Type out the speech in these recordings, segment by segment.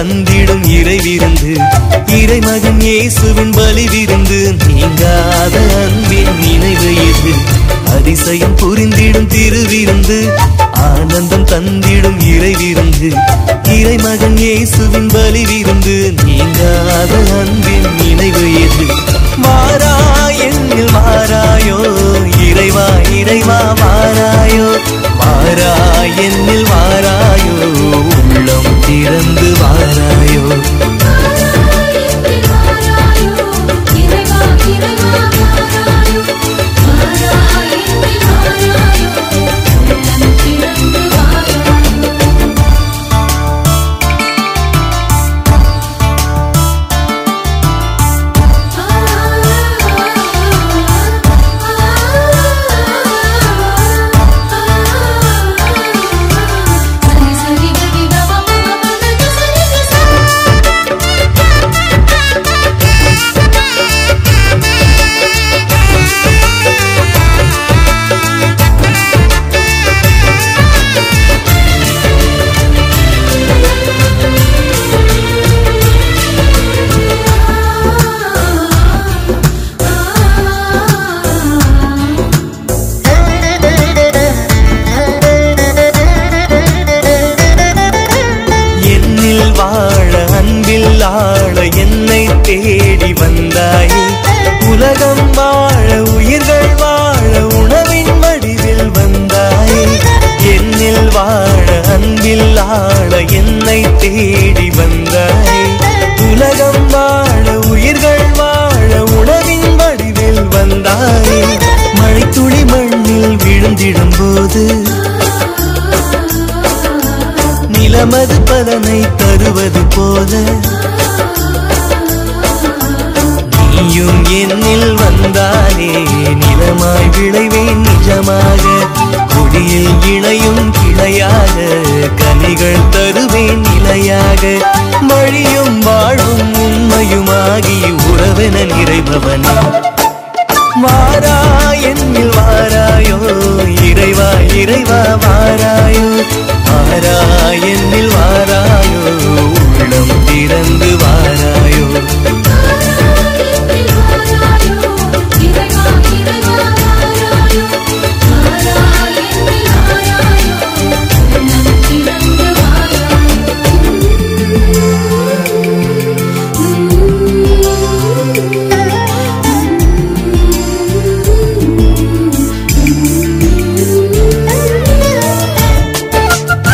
தந்திடும் இறை விருந்து இறைமகன் இயேசுவின் பலி விருந்து நீங்காத அன்பின் நினைவு இது அதிசயம் புரிந்திடும் திருவிருந்து ஆனந்தம் தந்திடும் இறை விருந்து இறைமகன் இயேசுவின் பலி விருந்து நீங்காத அன்பின் நினைவு இது மாறா என்னில் மாறாயோ இறைவா இறைவா மாறாயோ மாறா என்னில் மாறாயோ உள்ளம் திறந்து வாராயோ இறைவா இறைவா மாறாயோ மாறாய் மாறாயோ உள்ளம் திறந்து வாராயோ சரி சரி கதி கம மம பத சரி சரி என்னில் வாழ அன்பில் ஆள என்னை தேடி வந்தாயே உலகம் வாழ உயிர்கள் வாழ உணவின் வடிவில் வந்தாயே என்னில் வாழ அன்பில் ஆள என்னை தேடி வந்தாயே உலகம் வாழ உயிர்கள் வாழ உணவின் வடிவில் வந்தாயே மழைத்துளி மண்ணில் விழுந்திடும் போது நிலமது பலனை தருவது போல நீயும் என்னில் வந்தாலே நிலமாய் விளைவேன் நிஜமாக கொடியில் இணையும் கிளையாக கனிகள் தருவேன் நிலையாக மழியும் வாழும் உண்மையுமாகி உறவென நிறைபவனே வாரா என்னில் வாராயோ இறைவா இறைவா வாராயோ வாரா என்னில் வாராயோ உள்ளம் திறந்து வாராயோ இறைவா இறைவா மாறாயோ மாறாய் மாறாயோ உள்ளம் திறந்து வாராயோ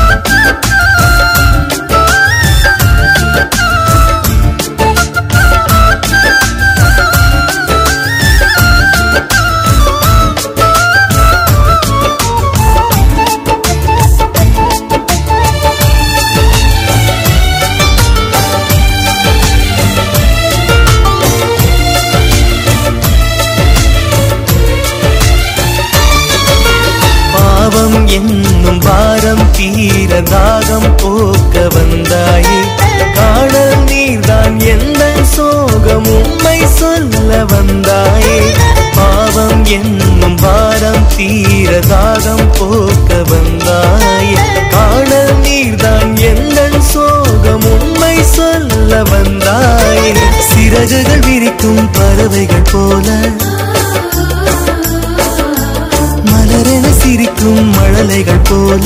பாவம் என்னும் பாரம் தீர தாகம் போக்க வந்தாயே காணல் நீர்தான் எந்த சோகம் உண்மை சொல்ல வந்தாயே பாவம் என்னும் பாரம் தீர தாகம் போக்க வந்தாயே காணல் நீர்தான் எந்த சோகம் உண்மை சொல்ல வந்தாயே சிறகுகள் விரிக்கும் பறவைகள் போல மலரென சிரிக்கும் மழலைகள் போல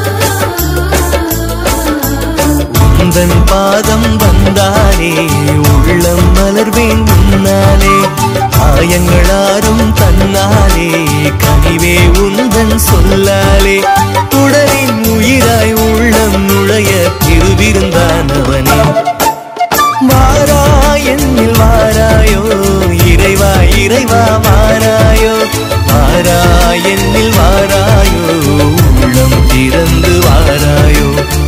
உந்தன் பாதம் வந்தாலே உள்ளம் மலர்வேன் முன்னாலே ஆயங்களாரும் தன்னாலே கனிவே உந்தன் சொல்லாலே உடலின் உயிராய் உள்ளம் நுழைய திருவிருந்தானவனே வாரா என்னில் வாராயோ இறைவா இறைவா வாராயோ வாரா என்னில் வாராயோ உள்ளம் திறந்து வாராயோ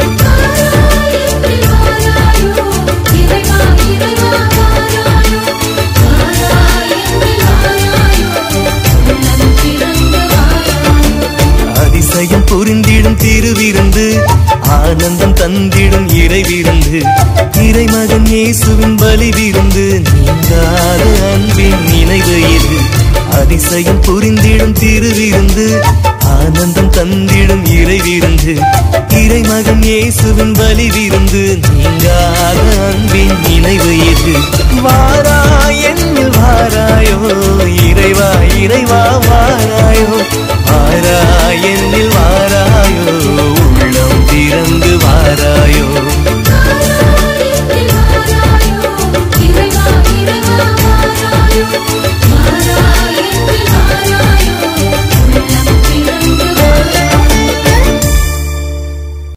இறைவா இறைவா மாறாயோ மாறாய் மாறாயோ உள்ளம் திறந்து வாராயோ அதிசயம் புரிந்திடும் திருவிருந்து ஆனந்தம் தந்திடும் இறை விருந்து இறைமகன் இயேசுவின் பலி விருந்து நீங்காத அன்பின் நினைவு இது அதிசயம் புரிந்திடும் திருவிருந்து ஆனந்தம் தந்திடும் இறைவிருந்து இறைமகன் இயேசுவின் பலி விருந்து நீங்காத அன்பின் நினைவு இது வாராய் என்னில் வாராயோ இறைவா இறைவா வாராயோ வாராய் என்னில் வா